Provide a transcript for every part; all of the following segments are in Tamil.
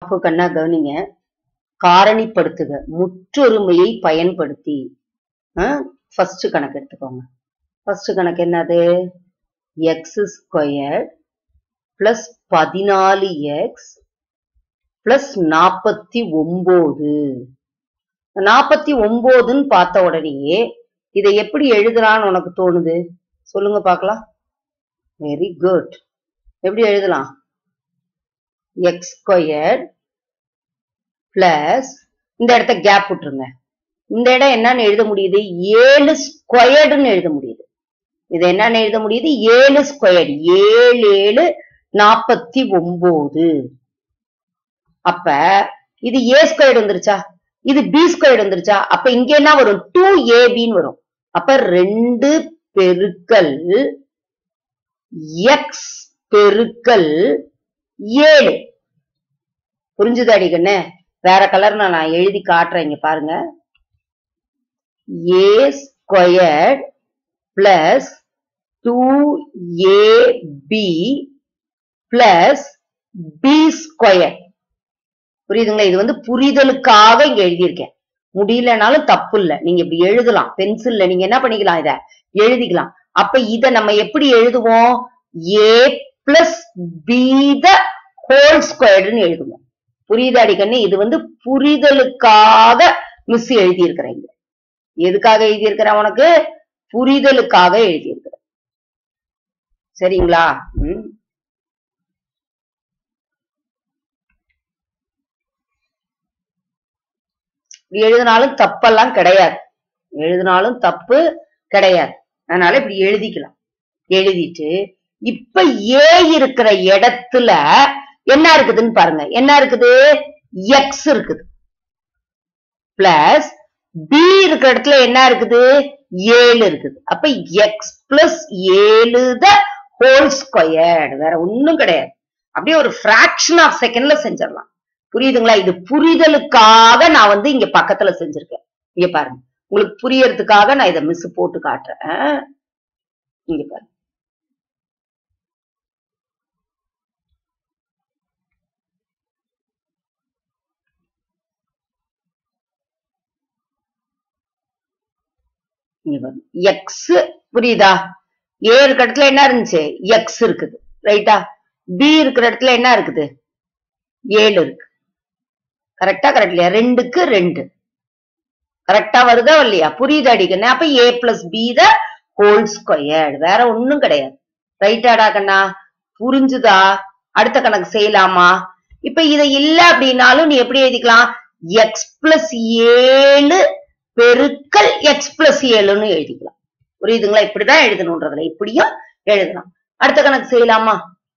தப்பு கண்ணா கவனிங்க காரணிப்படுத்துக முற்றொருமையை பயன்படுத்தி ஃபர்ஸ்ட் கணக்கு எடுத்துக்கோங்க ஃபர்ஸ்ட் கணக்கு என்னது எக்ஸ் ஸ்கொயர் பிளஸ் பதினாலு எக்ஸ் பிளஸ் நாற்பத்தி ஒன்பது நாற்பத்தி ஒன்பதுன்னு பார்த்த உடனேயே இதை எப்படி எழுதலாம்னு உனக்கு தோணுது சொல்லுங்க பார்க்கலாம் வெரி குட் எப்படி எழுதலாம் எக்ஸ் ஸ்கொயர் பிளஸ் இந்த இடத்த கேப் விட்டுருங்க இந்த இடம் என்னன்னு எழுத முடியுது ஏழு ஸ்கொயர்டுன்னு எழுத முடியுது இது என்னன்னு எழுத முடியுது ஏழு ஸ்கொயர் ஏழு ஏழு நாற்பத்தி ஒன்பது அப்ப இது ஏ ஸ்கொயர்டு வந்துருச்சா இது பி ஸ்கொயர்டு வந்துருச்சா அப்ப இங்க என்ன வரும் டூ ஏபின்னு வரும் அப்ப ரெண்டு பெருக்கல் எக்ஸ் பெருக்கல் ஏழு புரிஞ்சுது அடிக்கண்ணே வேற கலர் நான் எழுதி காட்டுறேன் இங்க பாருங்க A squared plus two AB plus B square புரியுதுங்களா இது வந்து புரிதலுக்காக இங்க எழுதியிருக்கேன் முடியலனாலும் தப்பு இல்ல நீங்க இப்படி எழுதலாம் பென்சில்ல நீங்க என்ன பண்ணிக்கலாம் இத எழுதிக்கலாம் அப்ப இத நம்ம எப்படி எழுதுவோம் A plus B the whole ஸ்கொயர்டுன்னு எழுதுவோம் புரியுதா அடிக்கண்ணு இது வந்து புரிதலுக்காக மிஸ் எழுதியிருக்கிறேன் இங்க எதுக்காக எழுதியிருக்கிறேன் உனக்கு புரிதலுக்காக எழுதியிருக்கிறேன் சரிங்களா ம் இப்படி எழுதினாலும் தப்பெல்லாம் கிடையாது எழுதினாலும் தப்பு கிடையாது அதனால இப்படி எழுதிக்கலாம் எழுதிட்டு இப்ப ஏ இருக்கிற இடத்துல என்ன இருக்குதுன்னு பாருங்க என்ன இருக்குது எக்ஸ் இருக்குது பிளஸ் பி இருக்கிற இடத்துல என்ன இருக்குது ஏழு இருக்குது அப்ப எக்ஸ் பிளஸ் ஏழு த ஹோல் ஸ்கொயர்டு வேற ஒண்ணும் கிடையாது அப்படியே ஒரு பிராக்ஷன் ஆஃப் செகண்ட்ல செஞ்சிடலாம் புரியுதுங்களா இது புரிதலுக்காக நான் வந்து இங்க பக்கத்துல செஞ்சிருக்கேன் இங்க பாருங்க உங்களுக்கு புரியறதுக்காக நான் இதை மிஸ் போட்டு காட்டுறேன் இங்க பாருங்க எக்ஸ் புரியுதா ஏ இருக்கிற இடத்துல என்ன இருந்துச்சு எக்ஸ் இருக்குது ரைட்டா பி இருக்கிற இடத்துல என்ன இருக்குது ஏழு இருக்கு கரெக்டா கரெக்ட் இல்லையா ரெண்டுக்கு ரெண்டு கரெக்டா வருதா இல்லையா புரியுது அடிக்கணும் அப்ப A plus B the whole squared வேற ஒண்ணும் கிடையாது ரைட்டாடா கண்ணா புரிஞ்சுதா அடுத்த கணக்கு செய்யலாமா இப்ப இத இல்ல அப்படின்னாலும் நீ எப்படி எழுதிக்கலாம் எக்ஸ் பிளஸ் ஏழு பெருக்கல் எக்ஸ் பிளஸ் ஏழுன்னு எழுதிக்கலாம் புரியுதுங்களா இப்படிதான் எழுதணும்ன்றதுல இப்படியும் எழுதலாம் அடுத்த கணக்கு செய்யலாமா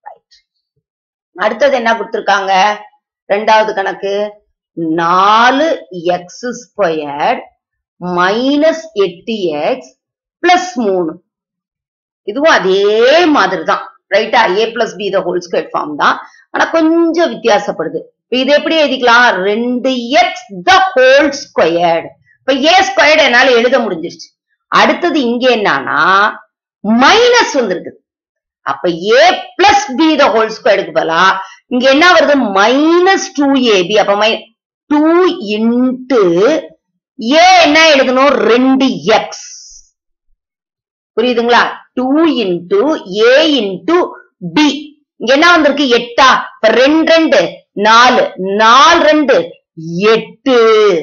அடுத்தது என்ன கொடுத்திருக்காங்க ரெண்டாவது கணக்கு நாலு எக்ஸ் ஸ்கொயர் மைனஸ் எட்டு எக்ஸ் பிளஸ் மூணு இதுவும் அதே மாதிரி தான் ரைட்டா A plus B the whole square form தான் ஆனா கொஞ்சம் வித்தியாசப்படுது இப்ப இது எப்படி எழுதிக்கலாம் ரெண்டு எக்ஸ் த ஹோல் ஸ்கொயர்டு இப்ப ஏ ஸ்கொயர்டு என்னால எழுத முடிஞ்சிருச்சு அடுத்தது இங்க என்னன்னா மைனஸ் வந்திருக்குது அப்ப A plus B the whole ஸ்கொயருக்கு பதிலா இங்க என்ன வருது மைனஸ் டூ ஏபி அப்ப மை டூ இன்ட்டு ஏ என்ன எழுதணும் ரெண்டு எக்ஸ் புரியுதுங்களா two into A into B இங்க என்ன வந்திருக்கு எட்டா இப்ப ரெண்டு ரெண்டு நாலு நாலு ரெண்டு எட்டு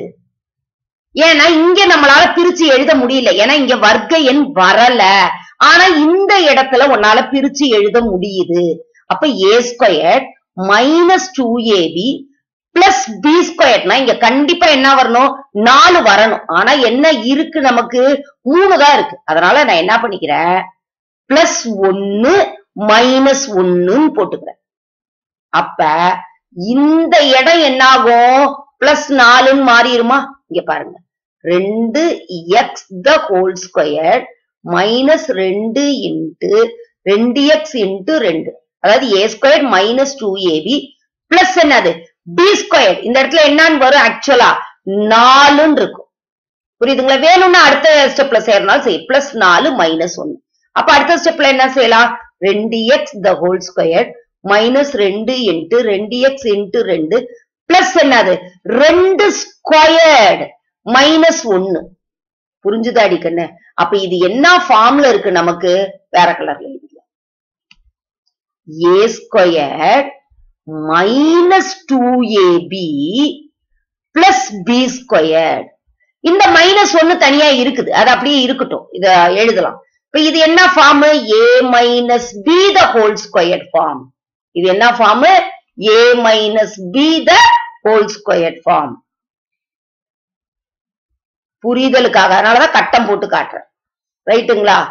ஏன்னா இங்க நம்மளால பிரிச்சு எழுத முடியல ஏன்னா இங்க வர்க்க எண் வரல ஆனா இந்த இடத்துல உன்னால பிரிச்சு எழுத முடியுது அப்ப A square minus two AB plus B ஸ்கொயர்னா இங்க கண்டிப்பா என்ன வரணும் நாலு வரணும் ஆனா என்ன இருக்கு நமக்கு மூணு தான் இருக்கு அதனால நான் என்ன பண்ணிக்கிறேன் பிளஸ் ஒன்னு மைனஸ் ஒன்னுன்னு போட்டுக்கிறேன் அப்ப இந்த இடம் என்ன ஆகும் பிளஸ் நாலுன்னு மாறிடுமா இங்க பாருங்க ரெண்டு x the whole square minus ரெண்டு இன்ட்டு ரெண்டு எக்ஸ் இன்ட்டு ரெண்டு அதாவது a square minus two AB plus என்னது பி ஸ்கொயர் இந்த இடத்துல என்னன்னு வரும் ஆக்சுவலா நாலுன்னு இருக்கும் புரியுதுங்களா வேணும்னா அடுத்த ஸ்டெப்ல செய்யறதுனால செய் பிளஸ் நாலு மைனஸ் ஒன்னு அப்ப அடுத்த ஸ்டெப்ல என்ன செய்யலாம் ரெண்டு x the whole square minus ரெண்டு இன்ட்டு ரெண்டு எக்ஸ் இன்ட்டு ரெண்டு பிளஸ் என்னது ரெண்டு ஸ்கொயர்டு மைனஸ் ஒன்னு புரிஞ்சுதா அடிக்கண்ணு அப்ப இது என்ன ஃபார்ம்ல இருக்கு நமக்கு வேற கலர்ல எழுதிக்கலாம் a square minus two AB plus B square இந்த மைனஸ் ஒன்னு தனியா இருக்குது அது அப்படியே இருக்கட்டும் இத எழுதலாம் இப்ப இது என்ன form a minus b the whole square form இது என்ன form a minus b the whole square form புரிதலுக்காக அதனாலதான் கட்டம் போட்டு காட்டுறேன் ரைட்டுங்களா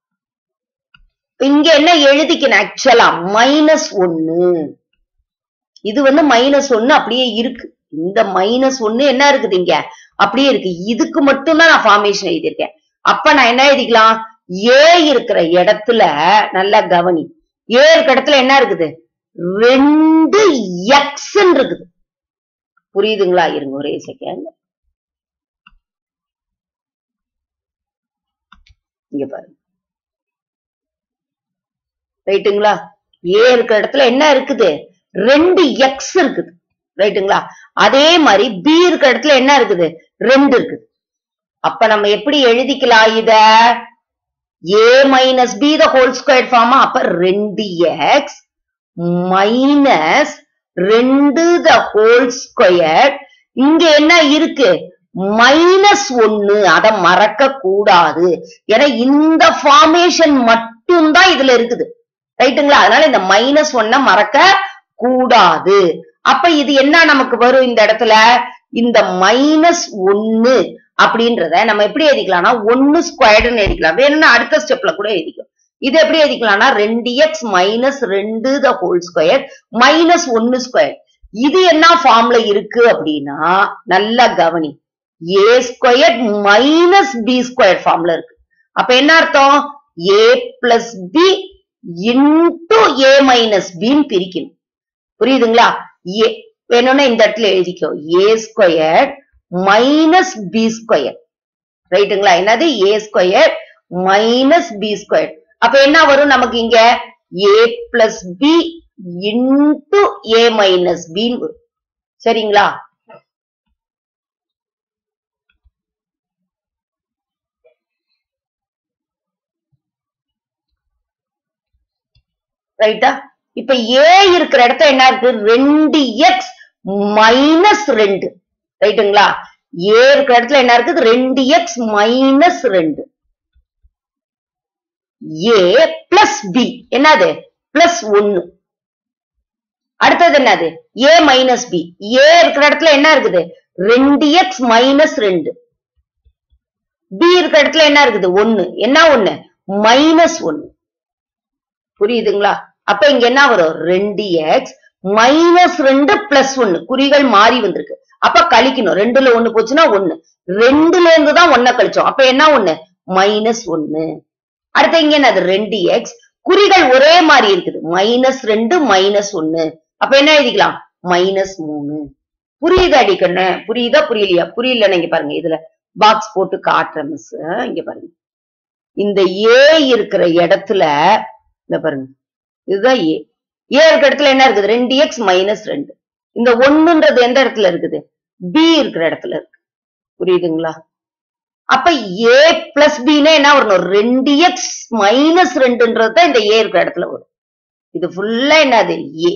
இங்க என்ன எழுதிக்கணும் ஆக்சுவலா மைனஸ் ஒன்னு இது வந்து மைனஸ் ஒன்னு அப்படியே இருக்கு இந்த மைனஸ் ஒன்னு என்ன இருக்குது இங்க அப்படியே இருக்கு இதுக்கு மட்டும்தான் நான் ஃபார்மேஷன் எழுதியிருக்கேன் அப்ப நான் என்ன எழுதிக்கலாம் ஏ இருக்கிற இடத்துல நல்லா கவனி ஏ இருக்கிற இடத்துல என்ன இருக்குது ரெண்டு எக்ஸ் இருக்குது புரியுதுங்களா இருங்க ஒரே செகண்ட் இங்க பாருங்க ரைட்டுங்களா ஏ இருக்கிற இடத்துல என்ன இருக்குது ரெண்டு எக்ஸ் இருக்குது ரைட்டுங்களா அதே மாதிரி பி இருக்கிற இடத்துல என்ன இருக்குது ரெண்டு இருக்குது அப்ப நம்ம எப்படி எழுதிக்கலாம் இத a minus b the whole square ஃபார்மா அப்ப ரெண்டு எக்ஸ் மைனஸ் ரெண்டு த ஹோல் ஸ்கொயர் இங்க என்ன இருக்கு மைனஸ் ஒன்னு அதை மறக்க கூடாது ஏன்னா இந்த ஃபார்மேஷன் மட்டும்தான் இதுல இருக்குது ரைட்டுங்களா அதனால இந்த மைனஸ் ஒன்ன மறக்க கூடாது அப்ப இது என்ன நமக்கு வரும் இந்த இடத்துல இந்த மைனஸ் ஒன்னு அப்படின்றத நம்ம எப்படி எழுதிக்கலாம்னா ஒன்னு ஸ்கொயர்டுன்னு எழுதிக்கலாம் வேணும்னா அடுத்த ஸ்டெப்ல கூட எழுதிக்கலாம் இது எப்படி எழுதிக்கலாம்னா ரெண்டு எக்ஸ் மைனஸ் ரெண்டு த ஹோல் ஸ்கொயர் மைனஸ் ஒன்னு ஸ்கொயர் இது என்ன ஃபார்ம்ல இருக்கு அப்படின்னா நல்லா கவனி a square minus b square ஃபார்ம்ல இருக்கு அப்ப என்ன அர்த்தம் a plus b into a minus பின்னு பிரிக்கணும் புரியுதுங்களா ஏ வேணும்னா இந்த இடத்துல எழுதிக்கோ a square minus b square ரைட்டுங்களா என்னது a square minus b square அப்ப என்ன வரும் நமக்கு இங்க a plus b into a minus பின்னு வரும் சரிங்களா ரைட்டா இப்ப ஏ இருக்கிற இடத்துல என்ன இருக்கு ரெண்டு எக்ஸ் மைனஸ் ரெண்டு ரைட்டுங்களா ஏ இருக்கிற இடத்துல என்ன இருக்குது ரெண்டு எக்ஸ் மைனஸ் ரெண்டு ஏ பிளஸ் பி என்னது பிளஸ் ஒன்னு அடுத்தது என்னது ஏ மைனஸ் பி ஏ இருக்கிற இடத்துல என்ன இருக்குது ரெண்டு எக்ஸ் மைனஸ் ரெண்டு பி இருக்கிற இடத்துல என்ன இருக்குது ஒன்னு என்ன ஒண்ணு மைனஸ் ஒன்னு புரியுதுங்களா அப்ப இங்க என்ன வரும் ரெண்டு எக்ஸ் மைனஸ் ரெண்டு பிளஸ் ஒன்னு குறிகள் மாறி வந்திருக்கு அப்ப கழிக்கணும் ரெண்டுல ஒண்ணு போச்சுன்னா ஒண்ணு ரெண்டுல இருந்து தான் ஒன்ன கழிச்சோம் அப்ப என்ன ஒண்ணு மைனஸ் ஒன்னு அடுத்து இங்க என்னது ரெண்டு எக்ஸ் குறிகள் ஒரே மாதிரி இருக்குது மைனஸ் ரெண்டு மைனஸ் ஒன்னு அப்ப என்ன எழுதிக்கலாம் மைனஸ் மூணு புரியுது அடிக்கண்ணு புரியுதா புரியலையா புரியல இங்க பாருங்க இதுல பாக்ஸ் போட்டு காட்டுறேன் மிஸ் இங்க பாருங்க இந்த ஏ இருக்கிற இடத்துல இந்த பாருங்க இதுதான் ஏ ஏ இருக்கிற இடத்துல என்ன இருக்குது ரெண்டு எக்ஸ் மைனஸ் ரெண்டு இந்த ஒண்ணுன்றது எந்த இடத்துல இருக்குது பி இருக்கிற இடத்துல இருக்கு புரியுதுங்களா அப்ப ஏ பிளஸ் பின்னா என்ன வரணும் ரெண்டு எக்ஸ் மைனஸ் ரெண்டுன்றது தான் இந்த ஏ இருக்கிற இடத்துல வரும் இது ஃபுல்லா என்னது ஏ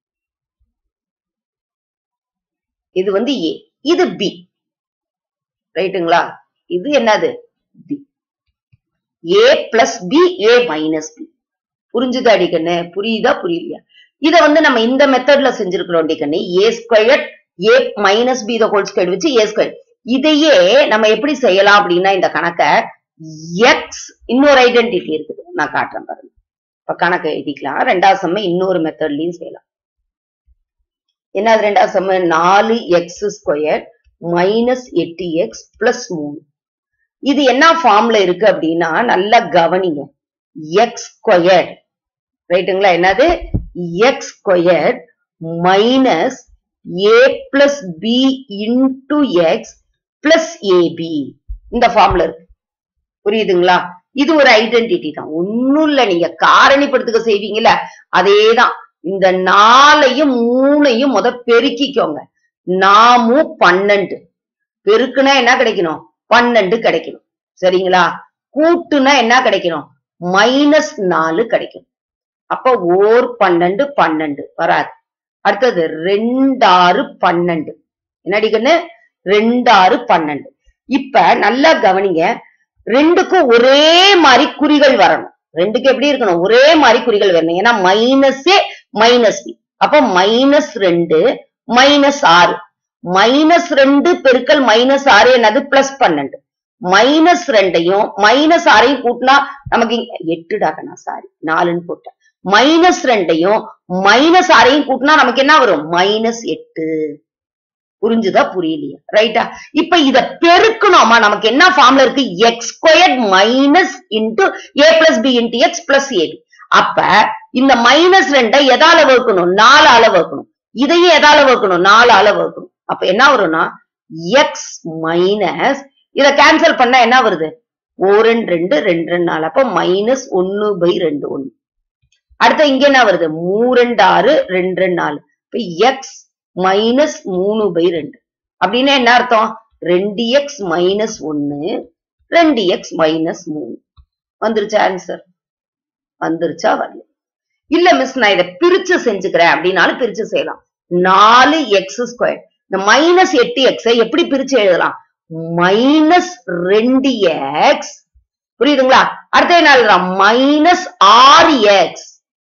இது வந்து ஏ இது பி ரைட்டுங்களா இது என்னது b a plus b a minus b புரிஞ்சுதா அடிக்கண்ணு புரியுதா புரியலையா இத வந்து நம்ம இந்த மெத்தட்ல செஞ்சிருக்கிறோம் அடிக்கண்ணு a square a minus b the whole square வச்சு ஏ ஸ்கொயர் இதையே நம்ம எப்படி செய்யலாம் அப்படின்னா இந்த கணக்கை எக்ஸ் இன்னொரு ஐடென்டிட்டி இருக்குது நான் காட்டுறேன் பாருங்க இப்ப கணக்கை எழுதிக்கலாம் ரெண்டாவது சம்ம இன்னொரு மெத்தட்லயும் செய்யலாம் என்னது ரெண்டாவது சம்ம நாலு எக்ஸ் ஸ்கொயர் மைனஸ் எட்டு எக்ஸ் பிளஸ் மூணு இது என்ன ஃபார்ம்ல இருக்கு அப்படின்னா நல்லா கவனிங்க எக்ஸ் ஸ்கொயர் ரைட்டுங்களா என்னது x square minus a plus b into x plus a b இந்த ஃபார்ம்ல இருக்கு புரியுதுங்களா இது ஒரு ஐடென்டிட்டி தான் ஒண்ணும் இல்ல நீங்க காரணிப்படுத்துக்க செய்வீங்கல்ல அதேதான் இந்த நாலையும் மூணையும் முத பெருக்கிக்கோங்க நாமும் பன்னெண்டு பெருக்குனா என்ன கிடைக்கணும் பன்னெண்டு கிடைக்கணும் சரிங்களா கூட்டுனா என்ன கிடைக்கணும் மைனஸ் நாலு கிடைக்கும் அப்ப ஓர் பன்னெண்டு பன்னெண்டு வராது அடுத்தது ரெண்டாறு பன்னெண்டு என்னடிக்கன்னு ரெண்டாறு பன்னெண்டு இப்ப நல்லா கவனிங்க ரெண்டுக்கும் ஒரே மாதிரி குறிகள் வரணும் ரெண்டுக்கு எப்படி இருக்கணும் ஒரே மாதிரி குறிகள் வரணும் ஏன்னா மைனஸே மைனஸ் பி அப்ப மைனஸ் ரெண்டு மைனஸ் ஆறு மைனஸ் ரெண்டு பெருக்கல் மைனஸ் ஆறு என்னது பிளஸ் பன்னெண்டு மைனஸ் ரெண்டையும் மைனஸ் ஆறையும் கூட்டினா நமக்கு இங்க- எட்டுடா கண்ணா சாரி நாலுன்னு போட்டேன் மைனஸ் ரெண்டையும் மைனஸ் ஆறையும் கூட்டினா நமக்கு என்ன வரும் மைனஸ் எட்டு புரிஞ்சுதா புரியலையா ரைட்டா இப்ப இத பெருக்கணுமா நமக்கு என்ன ஃபார்ம்ல இருக்கு x squared minus into a plus b into x plus a b அப்ப இந்த மைனஸ் ரெண்டை எதால வகுக்கணும் நாலால வகுக்கணும் இதையும் எதால வகுக்கணும் நாலால வகுக்கணும் அப்ப என்ன வரும்னா எக்ஸ் மைனஸ் இத கேன்சல் பண்ணா என்ன வருது ஓரன் ரெண்டு ரெண்டு ரெண்டு நாலு அப்ப மைனஸ் ஒன்னு பை ரெண்டு ஒண்ணு அடுத்து இங்க என்ன வருது மூ ரெண்டு ஆறு ரெண்டு ரெண்டு நாலு இப்ப எக்ஸ் மைனஸ் மூணு பை ரெண்டு அப்படின்னா என்ன அர்த்தம் ரெண்டு எக்ஸ் மைனஸ் ஒன்னு ரெண்டு எக்ஸ் மைனஸ் மூணு வந்துருச்சா ஆன்சர் வந்துருச்சா வரல இல்ல மிஸ் நான் இதை பிரிச்சு செஞ்சுக்கிறேன் அப்படின்னாலும் பிரிச்சு செய்யலாம் நாலு எக்ஸ் ஸ்கொயர் இந்த மைனஸ் எட்டு எக்ஸை எப்படி பிரிச்சு எழுதலாம் மைனஸ் ரெண்டு எக்ஸ் புரியுதுங்களா அடுத்து என்ன எழுதலாம் மைனஸ் ஆறு எக்ஸ்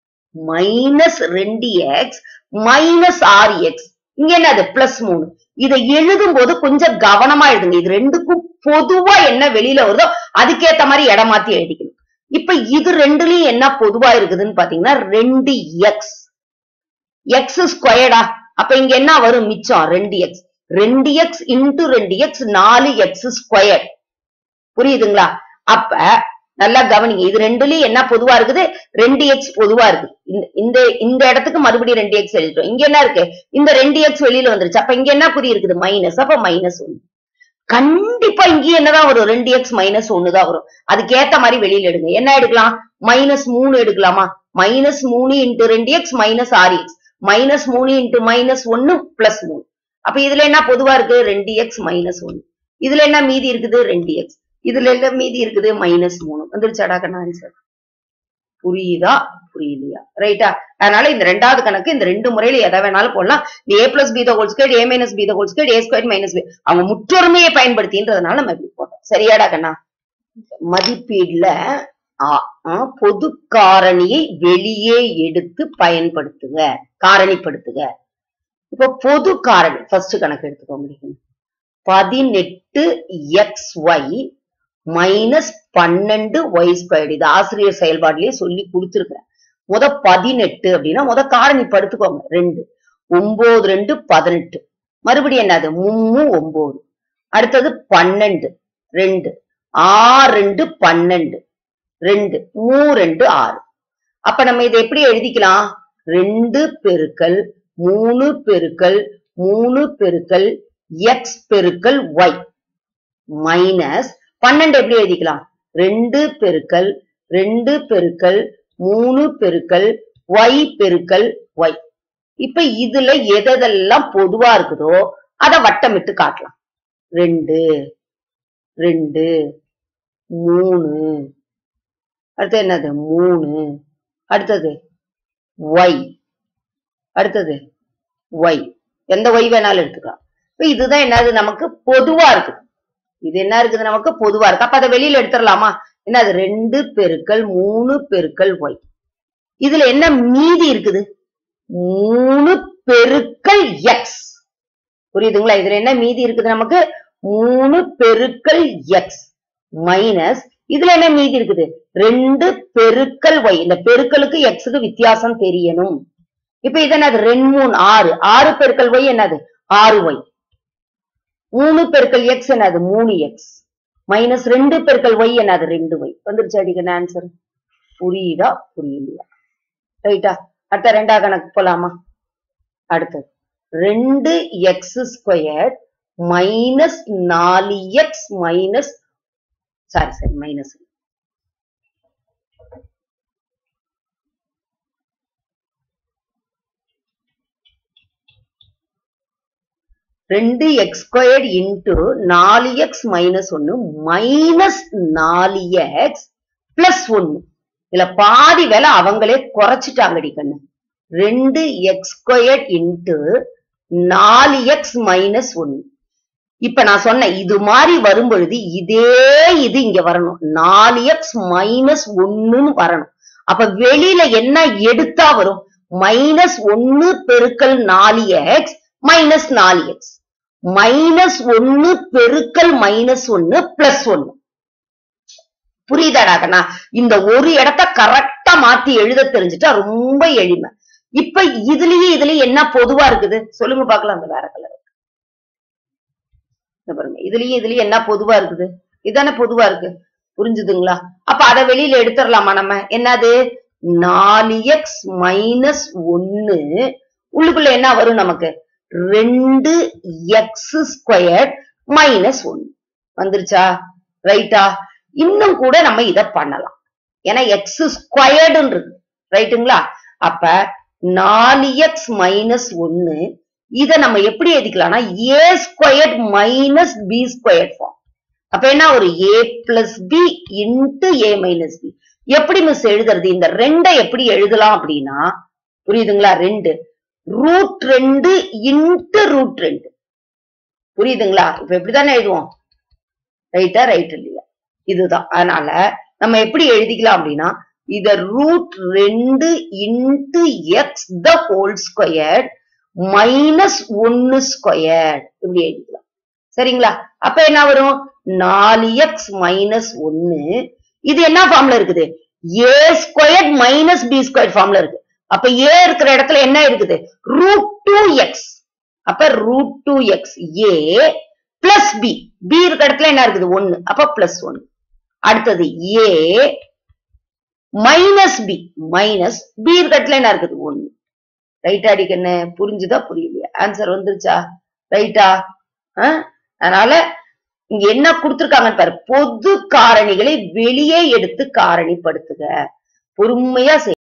மைனஸ் ரெண்டு எக்ஸ் மைனஸ் ஆறு எக்ஸ் இங்க என்னது பிளஸ் மூணு இதை எழுதும் போது கொஞ்சம் கவனமா எழுதுங்க இது ரெண்டுக்கும் பொதுவா என்ன வெளியில வருதோ அதுக்கேத்த மாதிரி இடம் மாத்தி எழுதிக்கணும் இப்ப இது ரெண்டுலயும் என்ன பொதுவா இருக்குதுன்னு பாத்தீங்கன்னா ரெண்டு எக்ஸ் எக்ஸ் ஸ்கொயர்டா அப்ப இங்க என்ன வரும் மிச்சம் ரெண்டு எக்ஸ் ரெண்டு எக்ஸ் இன்டு ரெண்டு எக்ஸ் நாலு எக்ஸ் ஸ்கொயர் புரியுதுங்களா அப்ப நல்லா கவனிங்க இது ரெண்டுலயும் என்ன பொதுவா இருக்குது ரெண்டு எக்ஸ் பொதுவா இருக்கு இந்த- இந்த இந்த இடத்துக்கு மறுபடியும் ரெண்டு எக்ஸ் எழுதிட்டோம் இங்க என்ன இருக்கு இந்த ரெண்டு எக்ஸ் வெளியில வந்துருச்சு அப்ப இங்க என்ன குறி இருக்குது மைனஸ் அப்ப மைனஸ் ஒண்ணு கண்டிப்பா இங்கேயும் என்னதான் வரும் ரெண்டு எக்ஸ் மைனஸ் ஒண்ணுதான் வரும் அதுக்கேத்த மாதிரி வெளியில எடுங்க என்ன எடுக்கலாம் மைனஸ் மூணு எடுக்கலாமா மைனஸ் மூணு இன்ட்டு ரெண்டு எக்ஸ் மைனஸ் ஆறு எக்ஸ் மைனஸ் மூணு இன்ட்டு மைனஸ் ஒன்னு பிளஸ் மூணு அப்ப இதுல என்ன பொதுவா இருக்கு ரெண்டு எக்ஸ் மைனஸ் ஒன்னு இதுல என்ன மீதி இருக்குது ரெண்டு எக்ஸ் இதுல என்ன மீதி இருக்குது மைனஸ் மூணு வந்துருச்சாடா கண்ணா ஆன்சர் புரியுதா புரியலையா ரைட்டா அதனால இந்த ரெண்டாவது கணக்கு இந்த ரெண்டு முறையில எதை வேணாலும் போடலாம் இந்த a plus B the whole square a minus b the whole square a square minus b அவங்க முற்றொருமையை பயன்படுத்தின்றதுனால நம்ம இப்படி போட்டோம் சரியாடா கண்ணா மதிப்பீடுல ஆ, ஆ, பொது காரணியை வெளியே எடுத்து பயன்படுத்துக காரணிப்படுத்துக இப்ப பொது காரணி ஃபர்ஸ்ட் கணக்கு எடுத்துக்கோ முடியும் பதினெட்டு எக்ஸ் ஒய் மைனஸ் பன்னெண்டு ஒய் ஸ்கொயர்டு இது ஆசிரியர் செயல்பாடுலயே சொல்லி கொடுத்துருக்கிறேன் முத பதினெட்டு அப்படின்னா முத காரணி படுத்துக்கோங்க ரெண்டு ஒன்பது ரெண்டு பதினெட்டு மறுபடியும் என்னது மும்மு ஒன்பது அடுத்தது பன்னெண்டு ரெண்டு ஆறு ரெண்டு பன்னெண்டு ரெண்டு மூ ரெண்டு ஆறு அப்ப நம்ம இதை எப்படி எழுதிக்கலாம் ரெண்டு பெருக்கல் மூணு பெருக்கல் மூணு பெருக்கல் எக்ஸ் பெருக்கல் ஒய் மைனஸ் பன்னெண்டு எப்படி எழுதிக்கலாம் ரெண்டு பெருக்கல் ரெண்டு பெருக்கல் மூணு பெருக்கல் ஒய் பெருக்கல் ஒய் இப்ப இதுல எதெல்லாம் பொதுவா இருக்குதோ அத வட்டமிட்டு காட்டலாம் ரெண்டு ரெண்டு மூணு அடுத்து என்னது மூணு அடுத்தது ஒய் அடுத்தது ஒய் எந்த ஒய் வேணாலும் எடுத்துக்கலாம் இப்ப இதுதான் என்னது நமக்கு பொதுவா இருக்கு இது என்ன இருக்குது நமக்கு பொதுவா இருக்கு அப்ப அதை வெளியில எடுத்துடலாமா என்னது ரெண்டு பெருக்கல் மூணு பெருக்கல் ஒய் இதுல என்ன மீதி இருக்குது மூணு பெருக்கல் எக்ஸ் புரியுதுங்களா இதுல என்ன மீதி இருக்குது நமக்கு மூணு பெருக்கல் எக்ஸ் மைனஸ் இதுல என்ன மீதி இருக்குது ரெண்டு பெருக்கல் ஒய் இந்த பெருக்கலுக்கு எக்ஸுக்கு வித்தியாசம் தெரியணும் இப்ப இது என்னது ரெண்டு மூணு ஆறு ஆறு பெருக்கல் ஒய் என்னது ஆறு ஒய் மூணு பெருக்கல் எக்ஸ் என்னது மூணு எக்ஸ் மைனஸ் ரெண்டு பெருக்கல் ஒய் என்னது ரெண்டு ஒய் வந்துருச்சு அடிக்கணும் ஆன்சர் புரியுதா புரியலையா ரைட்டா அடுத்த ரெண்டா கணக்கு போலாமா அடுத்தது ரெண்டு எக்ஸ் ஸ்கொயர் மைனஸ் நாலு x minus sorry sorry minus ரெண்டு எக்ஸ் ஸ்கொயர்ட் இன்டு நாலு எக்ஸ் மைனஸ் ஒன்னு மைனஸ் நாலு எக்ஸ் பிளஸ் ஒன்னு இதுல பாதி வேலை அவங்களே குறைச்சிட்டாங்கடி கண்ணு ரெண்டு எக்ஸ் ஸ்கொயர்ட் இன்டு நாலு எக்ஸ் மைனஸ் ஒன்னு இப்ப நான் சொன்னேன் இது மாதிரி வரும் பொழுது இதே இது இங்க வரணும் நாலு எக்ஸ் மைனஸ் ஒன்னுன்னு வரணும் அப்ப வெளியில என்ன எடுத்தா வரும் மைனஸ் ஒன்னு பெருக்கல் நாலு எக்ஸ் மைனஸ் நாலு எக்ஸ் மைனஸ் ஒன்னு பெருக்கல் மைனஸ் ஒன்னு பிளஸ் ஒன்னு புரியுதாடா கண்ணா இந்த ஒரு இடத்த கரெக்டா மாத்தி எழுத தெரிஞ்சுட்டா ரொம்ப எளிமை இப்ப இதுலயே இதுலயே என்ன பொதுவா இருக்குது சொல்லுங்க பாக்கலாம் அந்த வேற கலர் பாருங்க இதுலயும் இதுலயும் என்ன பொதுவா இருக்குது இதானே பொதுவா இருக்கு புரிஞ்சுதுங்களா அப்ப அத வெளியில எடுத்துடலாமா நம்ம என்னது நாலு எக்ஸ் மைனஸ் ஒன்னு உள்ளுக்குள்ள என்ன வரும் நமக்கு ரெண்டு எக்ஸ் ஸ்கொயர் மைனஸ் ஒன்னு வந்துருச்சா ரைட்டா இன்னும் கூட நம்ம இத பண்ணலாம் ஏன்னா எக்ஸ் ஸ்கொயர்டுன்னு இருக்கு ரைட்டுங்களா அப்ப நாலு எக்ஸ் மைனஸ் ஒன்னு இத நம்ம எப்படி எழுதிக்கலாம்னா a squared minus b squared form அப்ப என்ன ஒரு a plus b into a minus b எப்படி மிஸ் எழுதுறது இந்த ரெண்டை எப்படி எழுதலாம் அப்படின்னா புரியுதுங்களா ரெண்டு ரூட் ரெண்டு இன்ட்டு ரூட் ரெண்டு புரியுதுங்களா இப்ப எப்படிதானே எழுதுவோம் ரைட்டா ரைட் இல்லையா இதுதான் அதனால நம்ம எப்படி எழுதிக்கலாம் அப்படின்னா இத ரூட் ரெண்டு into x the whole square minus ஒன்னு ஸ்கொயர் இப்படி எழுதிக்கலாம் சரிங்களா அப்ப என்ன வரும் நாலு எக்ஸ் மைனஸ் ஒன்னு இது என்ன ஃபார்ம்ல இருக்குது a square minus b square ஃபார்ம்ல இருக்கு அப்ப ஏ இருக்கிற இடத்துல என்ன இருக்குது ரூட் டூ எக்ஸ் அப்ப root two x a plus b b இருக்கிற இடத்துல என்ன இருக்குது ஒன்னு அப்ப பிளஸ் ஒன்னு அடுத்தது a minus b minus b இருக்கிற இடத்துல என்ன இருக்குது ஒன்னு ரைட்டா அடிக்கண்ணு புரிஞ்சுதா புரியலையா ஆன்சர் வந்துருச்சா ரைட்டா அதனால இங்க என்ன கொடுத்திருக்காங்கன்னு பாரு பொது காரணிகளை வெளியே எடுத்து காரணிப்படுத்துக பொறுமையா செய்